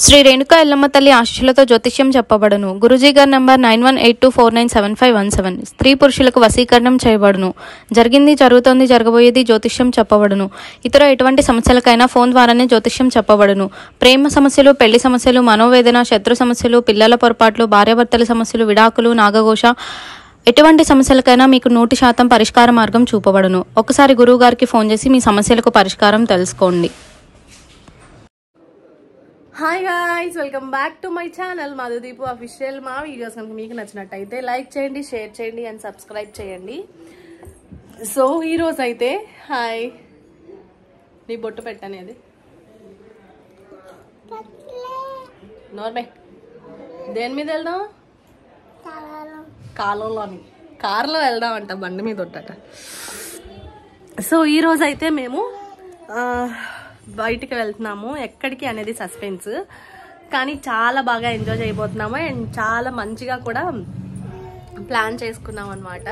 శ్రీ రేణుకా ఎల్లమ్మ తల్లి ఆశీస్సులతో జ్యోతిష్యం చెప్పబడును గురుజీ గారి number nine one eight two four nine seven five one seven స్త్రీ పురుషులకు వశీకరణం చేయబడును జరిగింది జరుగుతోంది జరగబోయేది జ్యోతిష్యం చెప్పబడును ఇతర ఎటువంటి సమస్యలకైనా ఫోన్ ద్వారానే జ్యోతిష్యం చెప్పబడును ప్రేమ సమస్యలు పెళ్లి సమస్యలు మనోవేదన శత్రు సమస్యలు పిల్లల పొరపాట్లు భార్యాభర్తల సమస్యలు విడాకులు నాగఘోష ఎటువంటి సమస్యలకైనా మీకు నూటి శాతం పరిష్కార మార్గం చూపబడును ఒకసారి గురువు గారికి ఫోన్ చేసి మీ సమస్యలకు పరిష్కారం తెలుసుకోండి hi guys welcome back to my channel Madhudeepu official మా వీడియోస్ కనుక మీకు నచ్చినట్టయితే లైక్ చేయండి షేర్ చేయండి అండ్ సబ్స్క్రైబ్ చేయండి సో ఈరోజు అయితే హాయ్ నీ బొట్టు పెట్టనేది నోర్మే దేని మీద వెళ్దాం కాలంలోని కారులో వెళ్దాం అంట బండి మీద ఉంటట సో ఈరోజు అయితే మేము ఆ, బయటికి వెళ్తున్నాము ఎక్కడికి అనేది సస్పెన్స్ కానీ చాలా బాగా ఎంజాయ్ చేయబోతున్నాము అండ్ చాలా మంచిగా కూడా ప్లాన్ చేసుకున్నాం అనమాట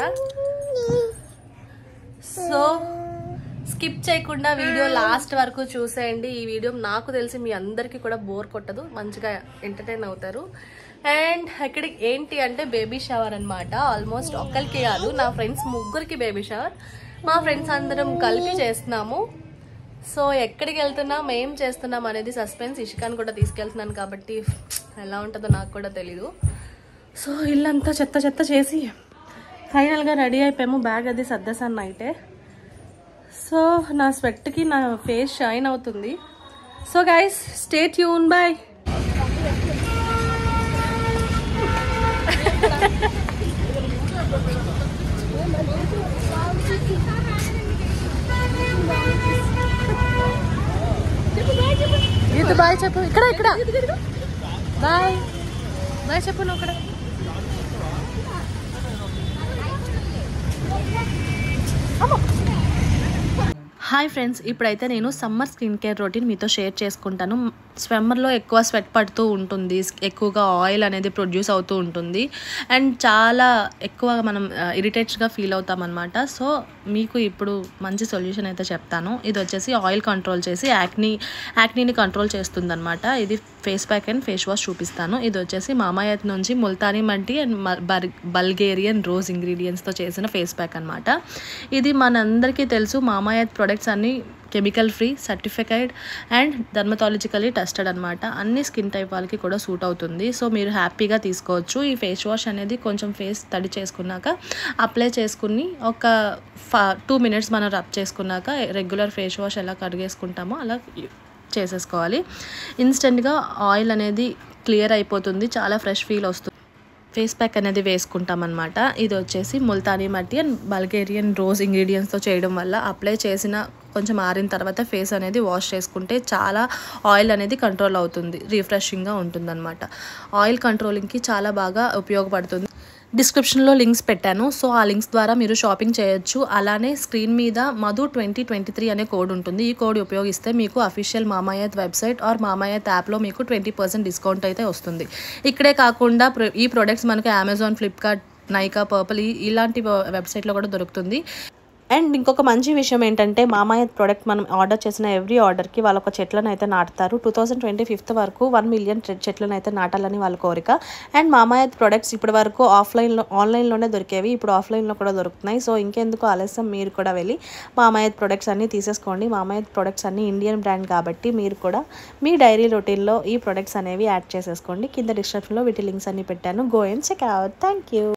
సో స్కిప్ చేయకుండా వీడియో లాస్ట్ వరకు చూసేయండి ఈ వీడియో నాకు తెలిసి మీ అందరికీ కూడా బోర్ కొట్టదు మంచిగా ఎంటర్టైన్ అవుతారు అండ్ ఎక్కడికి ఏంటి అంటే బేబీ షవర్ అన్నమాట ఆల్మోస్ట్ ఒక్కరికి కాదు నా ఫ్రెండ్స్ ముగ్గురికి బేబీ షవర్ మా ఫ్రెండ్స్ అందరం కలిపి చేస్తున్నాము సో ఎక్కడికి వెళ్తున్నాం ఏం చేస్తున్నాం అనేది సస్పెన్స్ ఇషికాని కూడా తీసుకెళ్తున్నాను కాబట్టి ఎలా ఉంటుందో నాకు కూడా తెలీదు సో ఇల్లంతా చెత్త చెత్త చేసి ఫైనల్గా రెడీ అయిపోయాము బ్యాగ్ అది సర్దేశాను నైటే సో నా స్వెట్కి నా ఫేస్ షైన్ అవుతుంది so guys stay tune bye ఇది బాయ్ చెప్పు ఇక్కడ ఇక్కడ బాయ్ బాయ్ చెప్పు నువ్వు ఇక్కడ హాయ్ ఫ్రెండ్స్ ఇప్పుడైతే నేను సమ్మర్ స్కిన్ కేర్ రొటీన్ మీతో షేర్ చేసుకుంటాను స్వెమ్మర్లో ఎక్కువ స్వెట్ పడుతూ ఉంటుంది ఎక్కువగా ఆయిల్ అనేది ప్రొడ్యూస్ అవుతూ ఉంటుంది అండ్ చాలా ఎక్కువ మనం ఇరిటేట్స్గా ఫీల్ అవుతాం అనమాట సో మీకు ఇప్పుడు మంచి సొల్యూషన్ అయితే చెప్తాను ఇది వచ్చేసి ఆయిల్ కంట్రోల్ చేసి యాక్నీ యాక్నీని కంట్రోల్ చేస్తుంది అనమాట ఇది face pack and face wash చూపిస్తాను ఇది వచ్చేసి మామాయత్ నుంచి ముల్తానీ మట్టి అండ్ బల్గేరియన్ రోజ్ ఇంగ్రీడియంట్స్తో చేసిన ఫేస్ ప్యాక్ అనమాట ఇది మనందరికీ తెలుసు మామాయత్ ప్రొడక్ట్స్ అన్ని chemical free certified and dermatologically tested అనమాట అన్ని స్కిన్ టైప్ వాళ్ళకి కూడా సూట్ అవుతుంది సో మీరు హ్యాపీగా తీసుకోవచ్చు ఈ ఫేస్ వాష్ అనేది కొంచెం ఫేస్ తడి చేసుకున్నాక అప్లై చేసుకుని ఒక ఫా టూ మినిట్స్ మనం రబ్ చేసుకున్నాక రెగ్యులర్ ఫేస్ వాష్ ఎలా కడిగేసుకుంటామో అలా చేసేసుకోవాలి ఇన్స్టెంట్గా ఆయిల్ అనేది క్లియర్ అయిపోతుంది చాలా ఫ్రెష్ ఫీల్ వస్తుంది ఫేస్ ప్యాక్ అనేది వేసుకుంటాం అనమాట ఇది వచ్చేసి ముల్తానీ మట్టి అండ్ బల్గేరియన్ రోజ్ ఇంగ్రీడియంట్స్తో చేయడం వల్ల అప్లై చేసిన కొంచెం ఆరిన తర్వాత ఫేస్ అనేది వాష్ చేసుకుంటే చాలా ఆయిల్ అనేది కంట్రోల్ అవుతుంది రిఫ్రెషింగ్గా ఉంటుందన్నమాట ఆయిల్ కంట్రోలింగ్కి చాలా బాగా ఉపయోగపడుతుంది డిస్క్రిప్షన్లో లింక్స్ పెట్టాను సో ఆ లింక్స్ ద్వారా మీరు షాపింగ్ చేయొచ్చు అలానే స్క్రీన్ మీద మధు ట్వంటీ ట్వంటీ త్రీ అనే కోడ్ ఉంటుంది ఈ కోడ్ ఉపయోగిస్తే మీకు official Mamaearth website or Mamaearth యాప్లో మీకు ట్వంటీ పర్సెంట్ డిస్కౌంట్ అయితే వస్తుంది ఇక్కడే కాకుండా ప్ర- ఈ ప్రొడక్ట్స్ మనకు అమెజాన్ ఫ్లిప్కార్ట్ నైకా పర్పుల్ ఈ- ఇలాంటి వెబ్సైట్లో కూడా దొరుకుతుంది అండ్ ఇంకొక మంచి విషయం ఏంటంటే మామాయత్ ప్రోడక్ట్ మనం ఆర్డర్ చేసిన ఎవ్రీ ఆర్డర్కి వాళ్ళు ఒక చెట్లను అయితే నాటుతారు టూ థౌసండ్ ట్వంటీ ఫిఫ్త్ వరకు వన్ మిలియన్ చెట్లను అయితే నాటాలని వాళ్ళ కోరిక అండ్ మామాయత్ ప్రొడక్ట్స్ ఇప్పటి వరకు ఆఫ్లైన్లో ఆన్లైన్లోనే దొరికేవి ఇప్పుడు ఆఫ్లైన్లో కూడా దొరుకుతున్నాయి సో ఇంకెందుకు ఆలస్యం మీరు కూడా వెళ్ళి మామాయత్ ప్రొడక్ట్స్ అన్నీ తీసేసుకోండి మామాయత్ ప్రొడక్ట్స్ అన్నీ ఇండియన్ బ్రాండ్ కాబట్టి మీరు కూడా మీ డైరీ రొటీన్లో ఈ ప్రొడక్ట్స్ అనేవి యాడ్ చేసేసుకోండి కింద డిస్క్రిప్షన్లో వీటి లింక్స్ అన్ని పెట్టాను go and check out thank you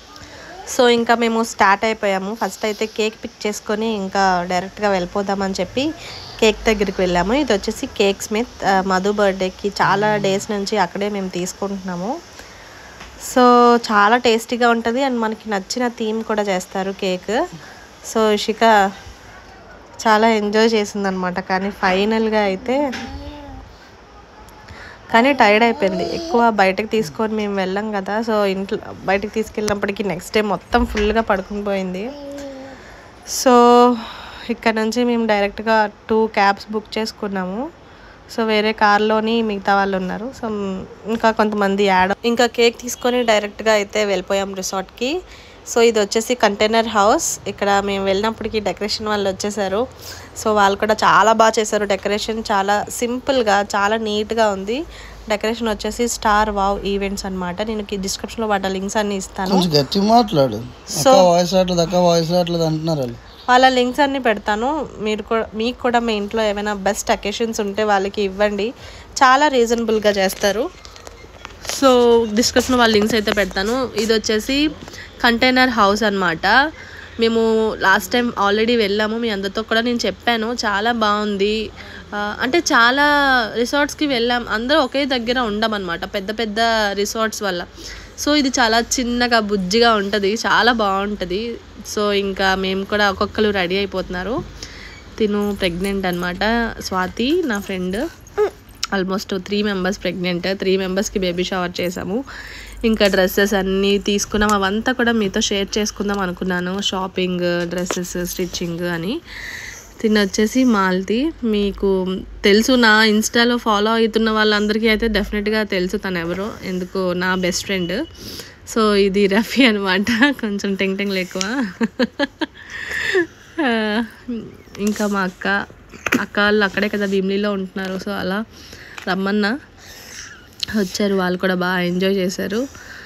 so ఇంకా మేము స్టార్ట్ అయిపోయాము ఫస్ట్ అయితే కేక్ పిక్ చేసుకొని ఇంకా డైరెక్ట్గా వెళ్ళిపోదామని చెప్పి కేక్ దగ్గరికి వెళ్ళాము ఇది వచ్చేసి కేక్ స్మిత్ ఆ, మధు బర్త్డేకి చాలా డేస్ నుంచి అక్కడే మేము తీసుకుంటున్నాము సో చాలా టేస్టీగా ఉంటుంది అండ్ మనకి నచ్చిన థీమ్ కూడా చేస్తారు కేక్ సో ఇషిక చాలా ఎంజాయ్ చేసిందనమాట కానీ ఫైనల్గా అయితే కానీ టైర్డ్ అయిపోయింది ఎక్కువ బయటకు తీసుకొని మేము వెళ్ళాం కదా సో ఇంట్లో బయటకు తీసుకెళ్ళినప్పటికీ నెక్స్ట్ డే మొత్తం ఫుల్గా పడుకుని పోయింది సో ఇక్కడ నుంచి మేము డైరెక్ట్గా టూ క్యాబ్స్ బుక్ చేసుకున్నాము సో వేరే కార్లోని మిగతా వాళ్ళు ఉన్నారు సో ఇంకా కొంతమంది యాడ్ ఇంకా కేక్ తీసుకొని డైరెక్ట్గా అయితే వెళ్ళిపోయాం రిసార్ట్కి సో ఇది వచ్చేసి కంటైనర్ హౌస్ ఇక్కడ మేము వెళ్ళినప్పటికీ డెకరేషన్ వాళ్ళు వచ్చేసారు సో వాళ్ళు కూడా చాలా బాగా చేశారు డెకరేషన్ చాలా సింపుల్గా చాలా నీట్గా ఉంది డెకరేషన్ వచ్చేసి స్టార్ వావ్ ఈవెంట్స్ అనమాట నేను డిస్క్రిప్షన్లో వాటి లింక్స్ అన్ని ఇస్తాను కొంచెం గట్టి మాట్లాడు అక్క వాయిస్ రావట్లేదు అక్క వాయిస్ రావట్లేదు అంటున్నారు వాళ్ళు వాళ్ళ లింక్స్ అన్ని పెడతాను మీరు కూడా మీకు కూడా మీ ఇంట్లో ఏమైనా బెస్ట్ అకేషన్స్ ఉంటే వాళ్ళకి ఇవ్వండి చాలా రీజనబుల్గా చేస్తారు సో డిస్క్రిప్షన్ వాళ్ళ లింక్స్ అయితే పెడతాను ఇది వచ్చేసి కంటైనర్ హౌస్ అన్నమాట మేము లాస్ట్ టైం ఆల్రెడీ వెళ్ళాము మీ అందరితో కూడా నేను చెప్పాను చాలా బాగుంది ఆ, అంటే చాలా రిసార్ట్స్కి వెళ్ళాం అందరూ ఒకే దగ్గర ఉండమన్నమాట పెద్ద పెద్ద రిసార్ట్స్ వల్ల సో ఇది చాలా చిన్నగా బుజ్జిగా ఉంటుంది చాలా బాగుంటుంది సో ఇంకా మేము కూడా ఒక్కొక్కరు రెడీ అయిపోతున్నారు తిను ప్రెగ్నెంట్ అనమాట స్వాతి నా friend almost three members pregnant three మెంబర్స్కి బేబీ షవర్ చేసాము ఇంకా డ్రెస్సెస్ అన్నీ తీసుకున్నాం అవంతా కూడా మీతో షేర్ చేసుకుందాం అనుకున్నాను షాపింగ్ డ్రెస్సెస్ స్టిచ్చింగ్ అని తిని వచ్చేసి మాల్తి మీకు తెలుసు నా ఇన్స్టాలో ఫాలో అవుతున్న వాళ్ళందరికీ అయితే డెఫినెట్గా తెలుసు తను ఎవరో ఎందుకు నా బెస్ట్ ఫ్రెండ్ సో ఇది రఫీ అనమాట కొంచెం టెంగ్ టెంగ్లు ఎక్కువ ఆ, ఇంకా మా అక్క అక్క వాళ్ళు అక్కడే కదా భీమిలీలో ఉంటున్నారు సో అలా రమ్మన్నా వచ్చారు వాళ్ళు కూడా బాగా ఎంజాయ్ చేశారు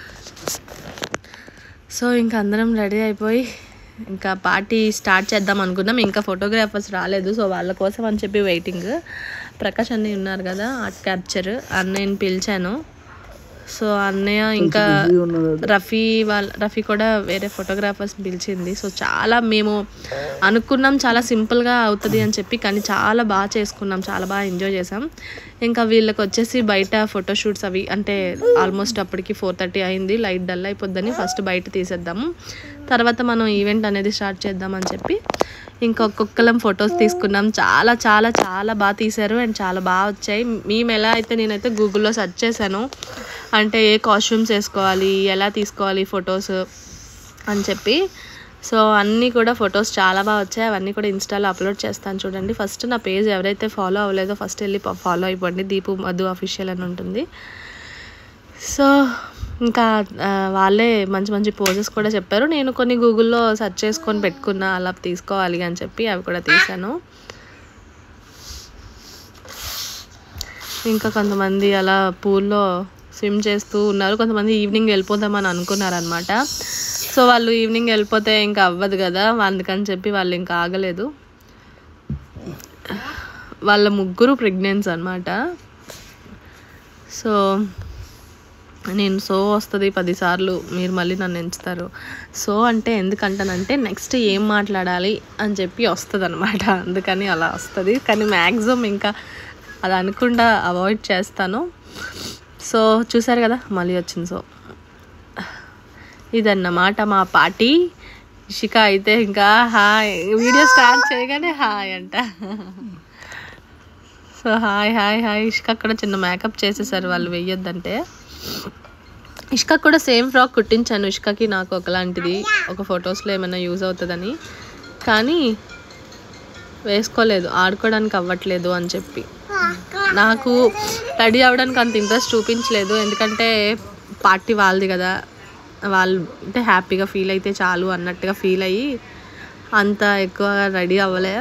సో ఇంకా అందరం రెడీ అయిపోయి ఇంకా పార్టీ స్టార్ట్ చేద్దాం అనుకున్నాం ఇంకా ఫోటోగ్రాఫర్స్ రాలేదు సో వాళ్ళ కోసం అని చెప్పి వెయిటింగ్ ప్రకాష్ అన్నయ్య ఉన్నారు కదా ఆర్ట్ క్యాప్చర్ అన్నయ్యని పిలిచాను సో అన్నయ్య ఇంకా రఫీ వాళ్ళ రఫీ కూడా వేరే ఫోటోగ్రాఫర్స్ పిలిచింది సో చాలా మేము అనుకున్నాం చాలా సింపుల్గా అవుతుంది అని చెప్పి కానీ చాలా బాగా చేసుకున్నాం చాలా బాగా ఎంజాయ్ చేసాం ఇంకా వీళ్ళకి వచ్చేసి బయట ఫోటోషూట్స్ అవి అంటే ఆల్మోస్ట్ అప్పటికి ఫోర్ థర్టీ అయింది లైట్ డల్ అయిపోద్దని ఫస్ట్ బయట తీసేద్దాము తర్వాత మనం ఈవెంట్ అనేది స్టార్ట్ చేద్దామని చెప్పి ఇంకా ఒక్కొక్కలం ఫొటోస్ తీసుకున్నాం చాలా చాలా చాలా బాగా తీశారు అండ్ చాలా బాగా వచ్చాయి మేము ఎలా అయితే నేనైతే గూగుల్లో సెర్చ్ చేశాను అంటే ఏ కాస్ట్యూమ్స్ వేసుకోవాలి ఎలా తీసుకోవాలి ఫొటోస్ అని చెప్పి సో అన్నీ కూడా ఫొటోస్ చాలా బాగా వచ్చాయి అవన్నీ కూడా ఇన్స్టాలో అప్లోడ్ చేస్తాను చూడండి ఫస్ట్ నా పేజ్ ఎవరైతే ఫాలో అవ్వలేదో ఫస్ట్ వెళ్ళి ఫాలో అయిపోండి దీపు మధు అఫీషియల్ అని ఉంటుంది సో ఇంకా ఆ, వాళ్ళే మంచి మంచి పోజెస్ కూడా చెప్పారు నేను కొన్ని గూగుల్లో సెర్చ్ చేసుకొని పెట్టుకున్నా అలా తీసుకోవాలి అని చెప్పి అవి కూడా తీశాను ఇంకా కొంతమంది అలా పూల్లో స్విమ్ చేస్తూ ఉన్నారు కొంతమంది ఈవినింగ్ వెళ్ళిపోదామని అనుకున్నారు అనమాట సో వాళ్ళు ఈవినింగ్ వెళ్ళిపోతే ఇంకా అవ్వదు కదా అందుకని చెప్పి వాళ్ళు ఇంకా ఆగలేదు వాళ్ళ ముగ్గురు ప్రెగ్నెన్స్ అనమాట సో నేను సో వస్తుంది పదిసార్లు మీరు మళ్ళీ నన్ను ఎంచుతారు సో అంటే ఎందుకంటానంటే నెక్స్ట్ ఏం మాట్లాడాలి అని చెప్పి వస్తుంది అనమాట అందుకని అలా వస్తుంది కానీ మ్యాక్సిమం ఇంకా అది అనుకుండా అవాయిడ్ చేస్తాను సో చూసారు కదా మళ్ళీ వచ్చింది సో ఇదన్నమాట మా పార్టీ ఇషిక అయితే ఇంకా హాయ్ వీడియో స్టార్ట్ చేయగానే హాయ్ అంట so hi hi hi Ishika అక్కడ చిన్న మేకప్ చేసేసారు వాళ్ళు వెయ్యొద్దంటే ఇష్క కూడా సేమ్ ఫ్రాక్ కుట్టించాను ఇష్కకి నాకు ఒకలాంటిది ఒక ఫొటోస్లో ఏమైనా యూజ్ అవుతుందని కానీ వేసుకోలేదు ఆడుకోవడానికి అవ్వట్లేదు అని చెప్పి నాకు రెడీ అవ్వడానికి అంత ఇంట్రెస్ట్ చూపించలేదు ఎందుకంటే పార్టీ వాళ్ళది కదా వాళ్ళు అంటే హ్యాపీగా ఫీల్ అయితే చాలు అన్నట్టుగా ఫీల్ అయ్యి అంత ఎక్కువ రెడీ అవ్వలే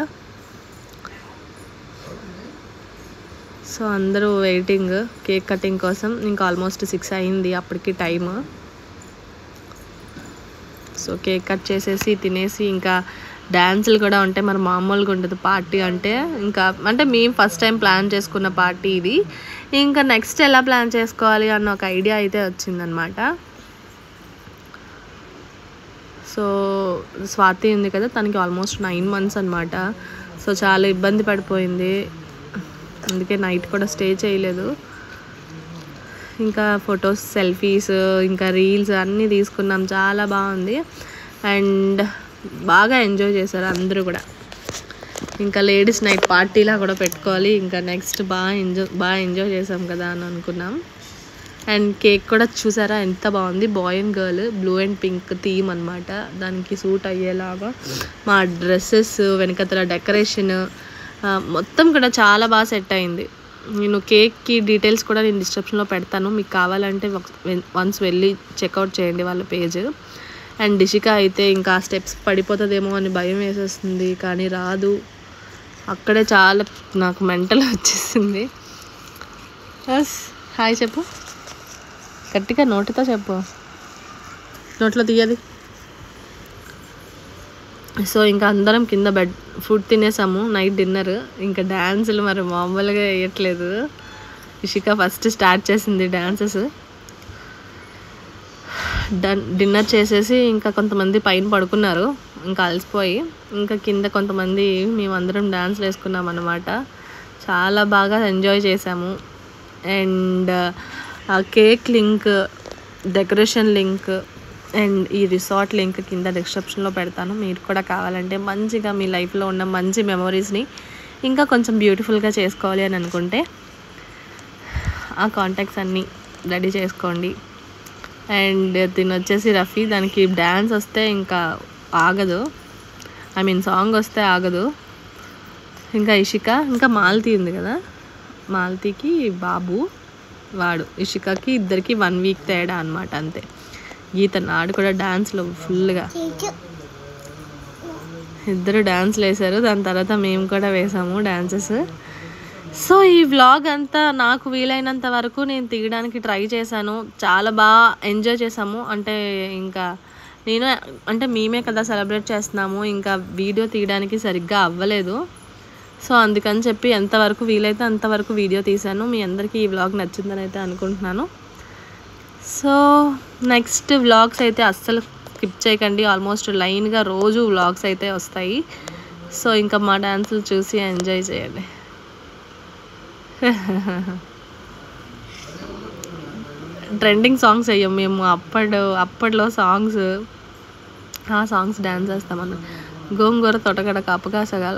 సో అందరూ వెయిటింగ్ కేక్ కటింగ్ కోసం ఇంకా ఆల్మోస్ట్ సిక్స్ అయింది అప్పటికి టైం సో కేక్ కట్ చేసేసి తినేసి ఇంకా డ్యాన్సులు కూడా ఉంటాయి మరి మామూలుగా ఉంటుంది పార్టీ అంటే ఇంకా అంటే మేము ఫస్ట్ టైం ప్లాన్ చేసుకున్న పార్టీ ఇది ఇంకా నెక్స్ట్ ఎలా ప్లాన్ చేసుకోవాలి అన్న ఒక ఐడియా అయితే వచ్చిందనమాట సో స్వాతి ఉంది కదా తనకి ఆల్మోస్ట్ నైన్ మంత్స్ అనమాట సో చాలా ఇబ్బంది పడిపోయింది అందుకే నైట్ కూడా స్టే చేయలేదు ఇంకా ఫొటోస్ సెల్ఫీస్ ఇంకా రీల్స్ అన్నీ తీసుకున్నాం చాలా బాగుంది అండ్ బాగా ఎంజాయ్ చేశారు అందరూ కూడా ఇంకా లేడీస్ నైట్ పార్టీలా కూడా పెట్టుకోవాలి ఇంకా నెక్స్ట్ బాగా ఎంజాయ్ బాగా ఎంజాయ్ చేసాం కదా అని అనుకున్నాం అండ్ కేక్ కూడా చూసారా ఎంత బాగుంది boy and girl blue and pink theme అనమాట దానికి సూట్ అయ్యేలాగా మా డ్రెస్సెస్ వెనకతల డెకరేషన్ మొత్తం కూడా చాలా బాగా సెట్ అయింది నేను కేక్కి డీటెయిల్స్ కూడా నేను డిస్క్రిప్షన్లో పెడతాను మీకు కావాలంటే వన్స్ వెళ్ళి చెక్అవుట్ చేయండి వాళ్ళ పేజ్ అండ్ డిషిక అయితే ఇంకా స్టెప్స్ పడిపోతుందేమో అని భయం వేసేస్తుంది కానీ రాదు అక్కడే చాలా నాకు మెంటల్ వచ్చేసింది ఎస్ హాయ్ చెప్పు గట్టిగా నోటితో చెప్పు నోట్లో తీయది సో ఇంకా అందరం కింద బెడ్ ఫుడ్ తినేసాము నైట్ డిన్నర్ ఇంకా డ్యాన్సులు మరి మామూలుగా వేయట్లేదు ఇషిక ఫస్ట్ స్టార్ట్ చేసింది డ్యాన్సెస్ డన్ డిన్నర్ చేసేసి ఇంకా కొంతమంది పైన పడుకున్నారు ఇంకా అలసిపోయి ఇంకా కింద కొంతమంది మేమందరం డ్యాన్స్ వేసుకున్నాం అనమాట చాలా బాగా ఎంజాయ్ చేసాము అండ్ ఆ cake link decoration link and ఈ రిసార్ట్ లింక్ కింద డిస్క్రిప్షన్లో పెడతాను మీరు కూడా కావాలంటే మంచిగా మీ లైఫ్లో ఉన్న మంచి మెమరీస్ని ఇంకా కొంచెం బ్యూటిఫుల్గా చేసుకోవాలి అని అనుకుంటే ఆ కాంటాక్ట్స్ అన్నీ రెడీ చేసుకోండి అండ్ దీని వచ్చేసి రఫీ దానికి డ్యాన్స్ వస్తే ఇంకా ఆగదు ఐ మీన్ సాంగ్ వస్తే ఆగదు ఇంకా ఇషిక ఇంకా మాలతి ఉంది కదా మాలతికి బాబు వాడు ఇషికకి ఇద్దరికి వన్ వీక్ తేడా అనమాట అంతే గీత నాడు కూడా డాన్స్లో ఫుల్గా ఇద్దరు డాన్స్లు వేశారు దాని తర్వాత మేము కూడా వేసాము డాన్సెస్ సో ఈ వ్లాగ్ అంతా నాకు వీలైనంత వరకు నేను తీయడానికి ట్రై చేశాను చాలా బాగా ఎంజాయ్ చేసాము అంటే ఇంకా నేను అంటే మేమే కదా సెలబ్రేట్ చేస్తున్నాము ఇంకా వీడియో తీయడానికి సరిగ్గా అవ్వలేదు సో అందుకని చెప్పి ఎంతవరకు వీలైతే అంతవరకు వీడియో తీశాను మీ అందరికీ ఈ వ్లాగ్ నచ్చిందని అయితే అనుకుంటున్నాను సో నెక్స్ట్ వ్లాగ్స్ అయితే అస్సలు స్కిప్ చేయకండి ఆల్మోస్ట్ లైన్గా రోజు వ్లాగ్స్ అయితే వస్తాయి సో ఇంకా మా డాన్సులు చూసి ఎంజాయ్ చేయండి ట్రెండింగ్ సాంగ్స్ అయ్యాం మేము అప్పడు అప్పట్లో సాంగ్స్ ఆ సాంగ్స్ డ్యాన్స్ చేస్తామన్న గోంగూర తొటగడ కప్పకాసగాల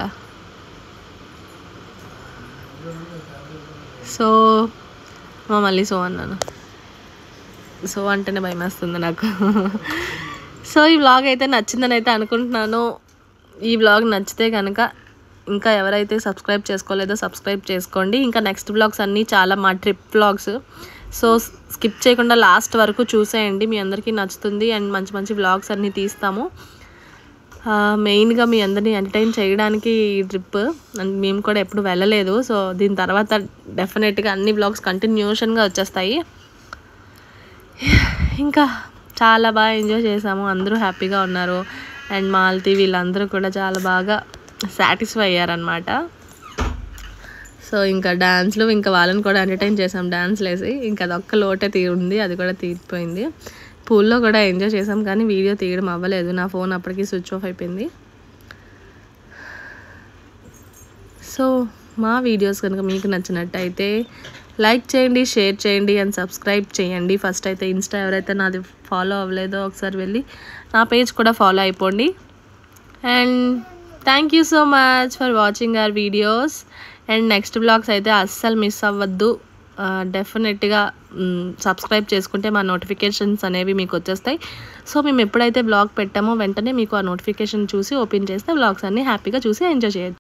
సో మా మళ్ళీ సో అన్నాను సో అంటేనే భయం వేస్తుంది నాకు సో ఈ వ్లాగ్ అయితే నచ్చిందని అయితే అనుకుంటున్నాను ఈ వ్లాగ్ నచ్చితే కనుక ఇంకా ఎవరైతే సబ్స్క్రైబ్ చేసుకోలేదో సబ్స్క్రైబ్ చేసుకోండి ఇంకా నెక్స్ట్ వ్లాగ్స్ అన్నీ చాలా మా ట్రిప్ వ్లాగ్స్ సో స్కిప్ చేయకుండా లాస్ట్ వరకు చూసేయండి మీ అందరికీ నచ్చుతుంది అండ్ మంచి మంచి వ్లాగ్స్ అన్నీ తీస్తాము మెయిన్గా మీ అందరినీ ఎంటర్టైన్ చేయడానికి ఈ ట్రిప్ అండ్ మేము కూడా ఎప్పుడు వెళ్ళలేదు సో దీని తర్వాత డెఫినెట్గా అన్ని వ్లాగ్స్ కంటిన్యూషన్గా వచ్చేస్తాయి ఇంకా చాలా బాగా ఎంజాయ్ చేసాము అందరూ హ్యాపీగా ఉన్నారు అండ్ మాలతి వీళ్ళందరూ కూడా చాలా బాగా సాటిస్ఫై అయ్యారనమాట సో ఇంకా డాన్స్లు ఇంకా వాళ్ళని కూడా ఎంటర్టైన్ చేసాం డాన్స్లు వేసి ఇంకా అదొక్క లోటే తీ ఉంది అది కూడా తీరిపోయింది పూల్లో కూడా ఎంజాయ్ చేసాం కానీ వీడియో తీయడం అవ్వలేదు నా ఫోన్ అప్పటికి స్విచ్ ఆఫ్ అయిపోయింది సో మా వీడియోస్ కనుక మీకు నచ్చినట్టయితే లైక్ చేయండి షేర్ చేయండి అండ్ సబ్స్క్రైబ్ చేయండి ఫస్ట్ అయితే ఇన్స్టా ఎవరైతే నాది ఫాలో అవ్వలేదో ఒకసారి వెళ్ళి నా పేజ్ కూడా ఫాలో అయిపోండి and thank you so much for watching our videos and next blogs అయితే అస్సలు మిస్ అవ్వద్దు డెఫినెట్గా సబ్స్క్రైబ్ చేసుకుంటే మా నోటిఫికేషన్స్ అనేవి మీకు వచ్చేస్తాయి సో మేము ఎప్పుడైతే బ్లాగ్ పెట్టామో వెంటనే మీకు ఆ నోటిఫికేషన్ చూసి ఓపెన్ చేస్తే బ్లాగ్స్ అన్నీ హ్యాపీగా చూసి ఎంజాయ్ చేయొచ్చు